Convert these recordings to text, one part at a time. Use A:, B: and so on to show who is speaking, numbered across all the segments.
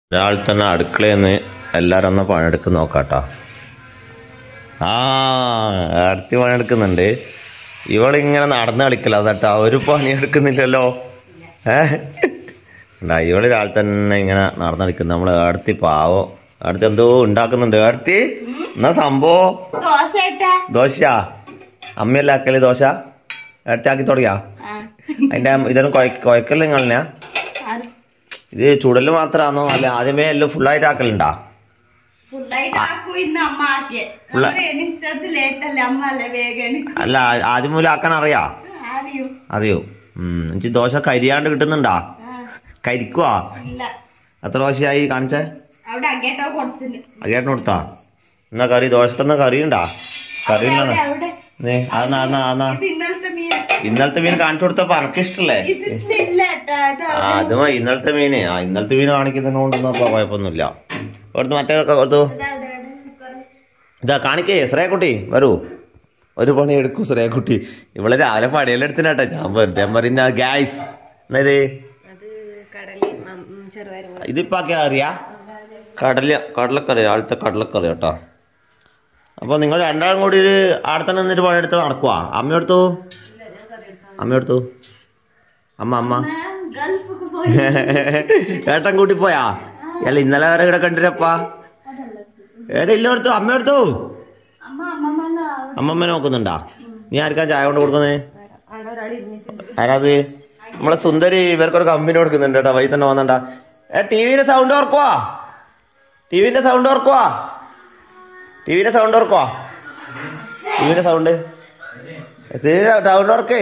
A: രാവിലെ തന്നെ അടുക്കളയിൽ നിന്ന് എല്ലാവരും ഒന്ന് പണിയെടുക്ക് നോക്കാട്ടോ ആ അടുത്ത് പണിയെടുക്കുന്നുണ്ട് ഇവളിങ്ങനെ നടന്ന് കളിക്കല അതാട്ടാ ഒരു പണിയെടുക്കുന്നില്ലല്ലോ ഏ ഉണ്ടാ ഇവള് രാവിലെ തന്നെ ഇങ്ങനെ നടന്ന് കളിക്കുന്നു നമ്മള് അടുത്തി പാവോ അടുത്ത് എന്തോ ഉണ്ടാക്കുന്നുണ്ട് അടുത്തി എന്നാ സംഭവം
B: ദോശ ഇട്ടാ
A: ദോശ അമ്മയല്ല ആക്കല് ദോശ അടുത്ത് ആക്കി തുടങ്ങിയാ അതിന്റെ ഇതൊന്നും കുഴക്കല് നിങ്ങളിനാ ഇത് ചുടല് മാത്രാണോ അല്ല ആദ്യമേ എല്ലാം ഫുള്ളായിട്ട് ആക്കലുണ്ടാ
B: ഫുള്ളായിട്ട് ആക്കും ഇന്ന് അമ്മ ആക്കിയ
A: ഫുള്ള-
B: നമ്മള് എണീറ്റത് ലേറ്റല്ലേ അമ്മ അല്ലേ വേഗം എണീക്കും
A: അല്ല ആദ്യം മൂലം ആക്കാൻ അറിയാ
B: അറിയൂ
A: അറിയോ ഉം എനിക്ക് ദോശ കരിയാണ്ട് കിട്ടുന്നുണ്ടാ
B: ആ,
A: കരിക്കുവാ
B: ഇല്ല
A: എത്ര ദോശയായി കാണിച്ചേ
B: അവിടെ അഗേട്ടോ കൊടുത്തിന്
A: അകേട്ടൻ കൊടുത്താ എന്നാ കറി ദോശക്കെന്ന കറി ഉണ്ടാ കറി
B: അവിടെ,
A: ഉണ്ടാ
B: അവിടെ
A: ആന്നാ ആന്നാ ആന്നാ
B: ഇത് ഇന്നലത്തെ മീൻ
A: ഇന്നലത്തെ മീൻ കാണിച്ചു കൊടുത്തപ്പോ എനക്ക് ഇഷ്ടല്ലേ
B: ഇതില്ല ഏട്ടാ ഇത്
A: ആ അത് മതി, ഇന്നലത്തെ മീന് ആ ഇന്നലത്തെ മീൻ കാണിക്കുന്നതിനോണ്ടൊന്നും അപ്പൊ കുഴപ്പമൊന്നുമില്ല അവിടുന്ന് മറ്റേ ഒക്കെ കൊടുത്തു
B: അവിടെ, അവിടെ, അവിടെ.
A: ഇതാ കാണിക്കേ ശ്രേയക്കുട്ടി വരൂ ഒരു പണി എടുക്കൂ ശ്രേയക്കുട്ടി ഇവള് രാവിലെ പണിയെല്ലാം ഞാൻ വെറുതെ പറയുന്ന ഗ്യാസ് എന്നത്
C: അത് കടലിൽ ചെറുപയറും
A: ഇതിപ്പാക്കെ അറിയാ കടല കടലക്കറി ആളത്തെ കടലക്കറി കേട്ടോ അപ്പൊ നിങ്ങൾ രണ്ടാളും കൂടി ഒരു ആടെ തന്നെ നിന്നിട്ട് പണിയെടുത്ത് നടക്കുവാ അമ്മയെടുത്തു അമ്മയെടുത്തു അമ്മ അമ്മ
B: ഞാൻ ഗൾഫൊക്കെ പോയി
A: ഏട്ടൻ കൂട്ടി പോയാ അല്ല ഇന്നലെ വരെ ഇവിടെ കണ്ടിരപ്പാ ഏട്ടാ ഇല്ല എടുത്തു അമ്മ എടുത്തു
B: അമ്മ അമ്മമ്മ
A: അമ്മമ്മ നോക്കുന്നുണ്ടാ നീ ആർക്കാ ചായ കൊണ്ട് കൊടുക്കുന്നേ
C: അവിടെ ഒരാൾ ഇരുന്നിട്ടുണ്ട്
A: ആരാത് നമ്മളെ സുന്ദരി ഇവർക്കൊരു കമ്പനി കൊടുക്കുന്നുണ്ട് കേട്ടോ വൈ തന്നെ വന്നണ്ട ഏ ടിവിന്റെ സൗണ്ട് ഓർക്കുവാ ടിവിന്റെ സൗണ്ട് ഓർക്കുവാ ടിവിന്റെ സൗണ്ട് ഓർക്കുവാ ടിവിന്റെ സൗണ്ട് സൗണ്ട് ഓർക്കേ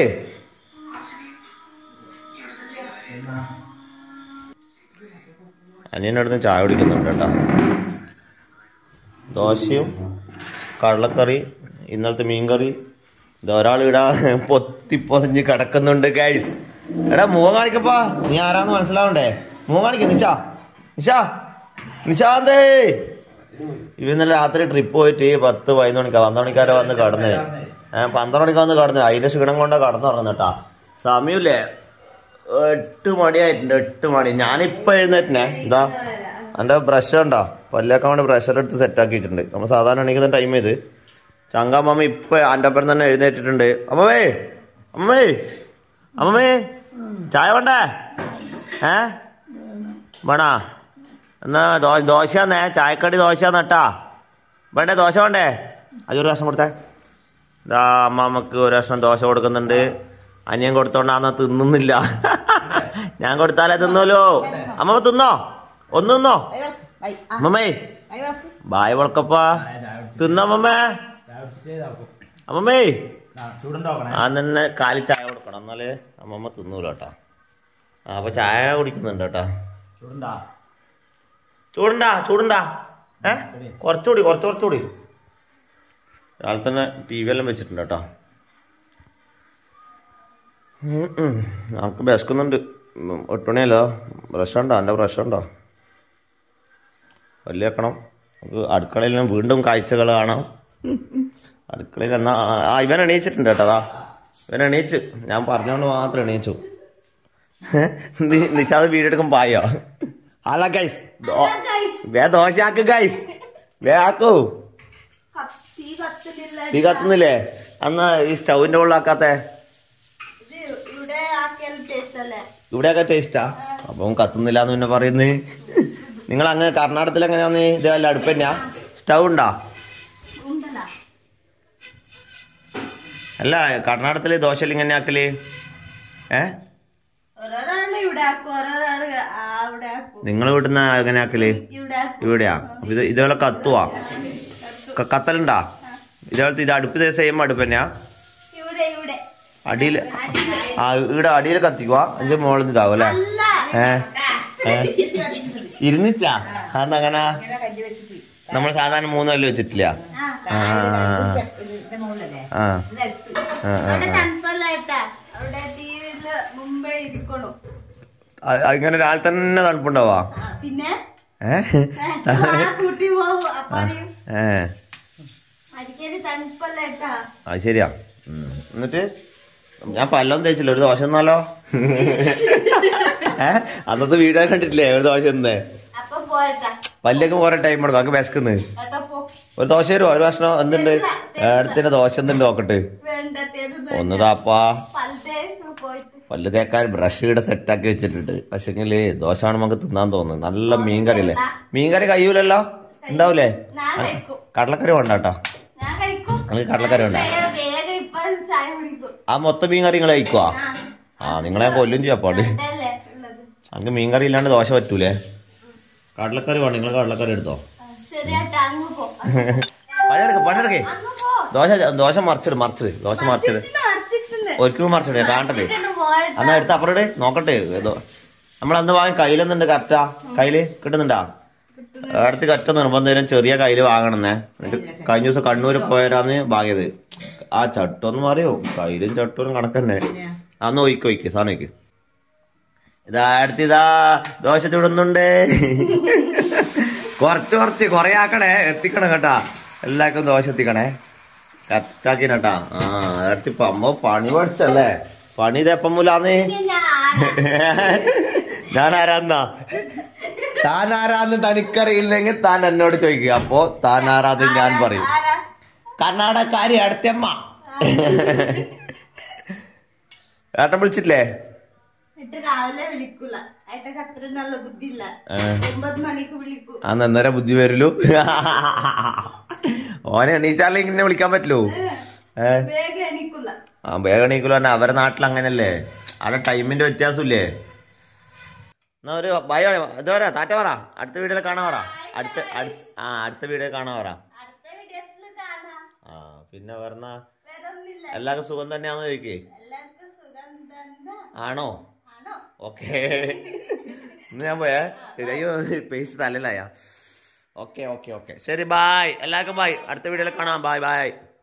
A: അനിയനടുത്ത് ചായ കുടിക്കുന്നുണ്ട് കേട്ടോ ദോശയും കടലക്കറി ഇന്നലത്തെ മീൻകറി ഇത് ഒരാൾ ഇടാ പൊത്തി പൊതിഞ്ഞ് കിടക്കുന്നുണ്ട് ഗൈസ് എടാ മുഖം കാണിക്കപ്പാ നീ ആരാന്ന് മനസ്സിലാവണ്ടേ മുഖം കാണിക്ക നിഷ നിഷ നിശാന്തേ ഇവ ഇന്നലെ രാത്രി ട്രിപ്പ് പോയിട്ട് പത്ത് പതിനൊന്ന് മണിക്കാ പന്ത്രണ്ട് മണിക്കാരെ വന്ന് കടന്ന് ഏഹ് പന്ത്രണ്ട് മണിക്കാ വന്ന് കടന്ന് അതിന്റെ ക്ഷീണം കൊണ്ടാ കടന്നു പറഞ്ഞേട്ടാ സമയമില്ലേ എട്ട് മണിയായിട്ടുണ്ട് എട്ട് മണി ഞാനിപ്പോ എഴുന്നേറ്റിനെ എന്താ എന്റെ ബ്രഷ് ഉണ്ടോ പല്ലേക്കാൻ വേണ്ടി ബ്രഷർ എടുത്ത് സെറ്റ് ആക്കിയിട്ടുണ്ട് നമ്മൾ സാധാരണ എണീക്കുന്ന ടൈം ഇത് ചങ്കാമ്മ ഇപ്പൊ എൻ്റെ ഒപ്പം തന്നെ എഴുന്നേറ്റിട്ടുണ്ട് അമ്മേ അമ്മേ അമ്മേ ചായ വേണ്ടേ ഏ വേണാ എന്നാ ദോ ദോശന്നേ ചായക്കടി ദോശ നട്ടാ വേണ്ടേ ദോശ വേണ്ടേ അത് ഒരു കഷ്ണം കൊടുത്തേ ഇതാ അമ്മമ്മക്ക് ഒരു കഷ്ണം ദോശ കൊടുക്കുന്നുണ്ട് അനിയൻ കൊടുത്തോണ്ടാന്ന് തിന്നുന്നില്ല ഞാൻ കൊടുത്താലേ തിന്നോലോ അമ്മമ്മ തിന്നോ ഒന്ന് തിന്നോ അമ്മമ്മേ ബായ് വളക്കപ്പാ തിന്നമ്മമ്മേ അമ്മമ്മേ ആ തന്നെ കാലി ചായ കൊടുക്കണം എന്നാലേ അമ്മമ്മ തിന്നൂല കേട്ടാ ആ അപ്പൊ ചായ കുടിക്കുന്നുണ്ട് കേട്ടാ ചൂടുണ്ടാ ചൂടുണ്ടാ ഏ കുറച്ചുകൂടി കുറച്ച് കുറച്ചുകൂടി രാവിലെ തന്നെ ടി വി എല്ലാം വെച്ചിട്ടുണ്ട് കേട്ടോ ഉം, ഉം. നമുക്ക് വിശക്കുന്നുണ്ട് ഉം, എട്ട് മണിയല്ലോ ബ്രഷ് ഉണ്ടോ എൻ്റെ ബ്രഷ് ഉണ്ടോ വലിയ വെക്കണം നമുക്ക് അടുക്കളയിൽ നിന്ന് വീണ്ടും കാഴ്ചകൾ കാണാം അടുക്കളയിൽ എന്നാ ആ ഇവൻ എണീച്ചിട്ടുണ്ട് കേട്ടോ അതാ ഇവൻ എണീച്ച് ഞാൻ പറഞ്ഞുകൊണ്ട് മാത്രം എണീച്ചു നി- നിഷാദ് വീടെടുക്കും പായോ അല്ല ഗൈസ് വേ ദോശ ആക്ക് ഗൈസ് വേ ആക്കൂ
B: തീ കത്തിലില്ല
A: തീ കത്തുന്നില്ലേ അന്ന് ഈ സ്റ്റൗവിന്റെ ഉള്ളാക്കാത്തെ
B: ഇത് ഇവിടെ ആക്കിയാൽ ടേസ്റ്റ് അല്ലേ
A: ഇവിടെയൊക്കെ ടേസ്റ്റാ അപ്പം കത്തുന്നില്ല എന്ന് പിന്നെ പറയുന്നത് നിങ്ങൾ അങ്ങനെ കർണാടകത്തിൽ എങ്ങനെയാന്ന് ഇതല്ല അടുപ്പന്നെയാ സ്റ്റൗ ഉണ്ടാ
B: ഉണ്ടല്ലോ
A: അല്ല കർണാടകത്തില് ദോശ ഇങ്ങനെ ആക്കല് ഏ
B: ഓരോരാള് ഇവിടെ ആക്കും ഓരോരാള് ആ അവിടെ ആക്കും
A: നിങ്ങൾ വീട്ടിൽ എങ്ങനെ ആക്കല്
B: ഇവിടെ ആക്കും
A: ഇവിടെയാ അപ്പൊ ഇത് ഇതേപോലെ കത്തുവാ ക- കത്തലുണ്ടാ ഇതേപോലത്തെ ഇത് അടുപ്പ് സെയിം അടുപ്പ് തന്നെയാ
B: ഇവിടെ ഇവിടെ
A: അടിയിൽ ആ ഇവിടെ അടിയിൽ കത്തിക്കുവാ അതിന്റെ മുകളിൽ ഇതാവും അല്ലേ
B: അല്ല
A: ഏ ഏ? ഇരുന്നിട്ടാ കാരണം അങ്ങനെ നമ്മൾ സാധാരണ മൂന്നല്ല വെച്ചിട്ടില്ല
B: ആ
A: ആ ആ ആ ആ ആ
B: അവിടെ തണുപ്പല്ലായിട്ടാ അവിടെ തീയില് മുമ്പേ ഇരിക്കണു
A: ആ ഇങ്ങനെ രാവിലെ തന്നെ തണുപ്പുണ്ടാവാ
B: ആ, പിന്നെ
A: ഏ
B: ആ കൂട്ടി പോവും അപ്പൊ അറിയും
A: ഏ
B: അടിക്കടി തണുപ്പല്ലായിട്ടാ
A: അത് ശരിയാ ഉം. എന്നിട്ട് ഞാൻ പല്ലൊന്നും തേച്ചില്ല ഒരു ദോശ എന്നാലോ ഏ അന്നത്തെ വീഡിയോ കണ്ടിട്ടില്ലേ ഒരു ദോശ എന്നേ
B: അപ്പൊ പോരട്ടാ
A: പല്ലൊക്കെ പോരെ ടൈം എടുക്കും നമുക്ക് വിശക്കുന്നു
B: ഏട്ടാ പോ
A: ഒരു ദോശ തരുമോ ഒരു ഭക്ഷണം എന്തുണ്ട് ഏടത്തിന്റെ ദോശ എന്തുണ്ട് നോക്കട്ടെ
B: വേണ്ട തരുന്ന
A: ഒന്ന് താപ്പാ
B: പലതേ പോയിട്ട്
A: പല്ല് തേക്കാൻ ബ്രഷ് ഇവിടെ സെറ്റാക്കി വെച്ചിട്ടുണ്ട് പക്ഷെങ്കില് ദോശ കാണുമ്പോൾ നമുക്ക് തിന്നാൻ തോന്നുന്നു നല്ല മീൻകറി അല്ലേ മീൻകറി കഴിയൂലല്ലോ ഉണ്ടാവൂലേ
B: ഞാൻ കഴിക്കും
A: കടലക്കറി വേണ്ട കേട്ടോ
B: ഞാൻ കഴിക്കും
A: നമുക്ക് കടലക്കറി വേണ്ട
B: വേഗം വേഗം ഇപ്പൊ ചായ കുടിക്കും
A: ആ മൊത്തം മീൻകറി നിങ്ങൾ കഴിക്കുവാ
B: ആ
A: ആ നിങ്ങളെ കൊല്ലും ചെയ്യാപ്പാട്
B: അതല്ലേ ഉള്ളത്
A: നമുക്ക് മീൻകറി ഇല്ലാണ്ട് ദോശ പറ്റൂലേ കടലക്കറി വേണം നിങ്ങൾ കടലക്കറി എടുത്തോ
B: ആ, ശരിയാട്ടാ അങ്ങ് പോ
A: പണിയെടുക്ക് പണിയെടുക്കേ
B: അങ്ങ് പോ
A: ദോശ ദോശ മറിച്ചിട് മറിച്ചിട് ദോശ മറിച്ചിട്
B: ഇന്ന് മറിച്ചിട്ടുണ്ട്
A: ഒരിക്കലും മറിച്ചിട് കാണട്ടെ
B: ഇട്ടിട്ട് പോരട്ടാ
A: എന്നാ എടുത്ത് അപ്പുറം ഇട്. നോക്കട്ടെ ഏതോ നമ്മൾ അന്ന് വാങ്ങി കയ്യിലൊന്നുണ്ട് കറക്റ്റാ കയ്യില് കിട്ടുന്നുണ്ടാ അടുത്ത് കറ്റ നിർബന്ധം ചെറിയ കയ്യില് വാങ്ങണമെന്നേ എന്നിട്ട് കഴിഞ്ഞ ദിവസം കണ്ണൂര് പോയരാന്ന് വാങ്ങിയത് ആ ചട്ടൊന്ന് മാറിയോ കയ്യിലും ചട്ടോനും കണക്കന്നെ അന്ന് ഒയ്ക്ക് ഒയ്ക്ക് സാധനം ഒയ്ക്ക് ഇതാ അടുത്തിതാ ദോശ ചുടുന്നുണ്ട് കുറച്ച് കുറച്ച് കൊറേ ആക്കണേ എത്തിക്കണം കേട്ടാ എല്ലാവർക്കും ദോശ എത്തിക്കണേ കറക്റ്റാക്കി കേട്ടാ ആ അടുത്തിപ്പോ അമ്മ പണി പഠിച്ചല്ലേ പണി ഇതെപ്പം മൂലാന്ന്
B: ഞാൻ
A: ഞാൻ ആരാന്നാ താൻ ആരാന്ന് തനിക്കറിയില്ലെങ്കിൽ താൻ എന്നോട് ചോദിക്കുക അപ്പോ താൻ ആരാന്ന് ഞാൻ പറയും
B: ആരാ
A: കർണാടകക്കാരി അടുത്തമ്മ ഏട്ടൻ വിളിച്ചിട്ടില്ലേ
B: ഇട്ട് രാവിലെ വിളിക്കൂല ഏട്ടക്ക് അത്ര നല്ല ബുദ്ധി ഇല്ല
A: ഏ.
B: ഒമ്പത് മണിക്ക് വിളിക്കൂ
A: ആ നന്നേരം ബുദ്ധി വരലു ഓനെ എണീച്ചാലേ ഇങ്ങനെ വിളിക്കാൻ പറ്റുള്ളൂ ഏ
B: വേഗം എണീക്കൂല
A: ആ വേഗം എണീക്കലോ പറഞ്ഞ അവരെ നാട്ടിൽ അങ്ങനല്ലേ അവിടെ ടൈമിന്റെ വ്യത്യാസമില്ലേ എന്നാ ഒരു ഭയ ഇതുവരാ താറ്റ പറ അടുത്ത വീഡിയോയിൽ കാണാൻ പറ അടുത്ത അടു- ആ അടുത്ത വീഡിയോ കാണാൻ പറ
B: അടുത്ത വീഡിയോസിൽ കാണാം
A: ആ പിന്നെ പറഞ്ഞ
B: വേറെ ഒന്നില്ല
A: എല്ലാവർക്കും സുഖം തന്നെയാന്ന് ചോദിക്കേ
B: എല്ലാവർക്കും സുഖം തന്നെ
A: ആണോ
B: ആണോ
A: ഓക്കെ ഇന്ന് ഞാൻ പോയേ ശരി അയ്യോ പേസ്റ്റ് തലയിലായ ഓക്കെ ഓക്കെ ഓക്കെ ശരി ബായ് എല്ലാവർക്കും ബായ് അടുത്ത വീഡിയോയിൽ കാണാം ബായ് ബായ്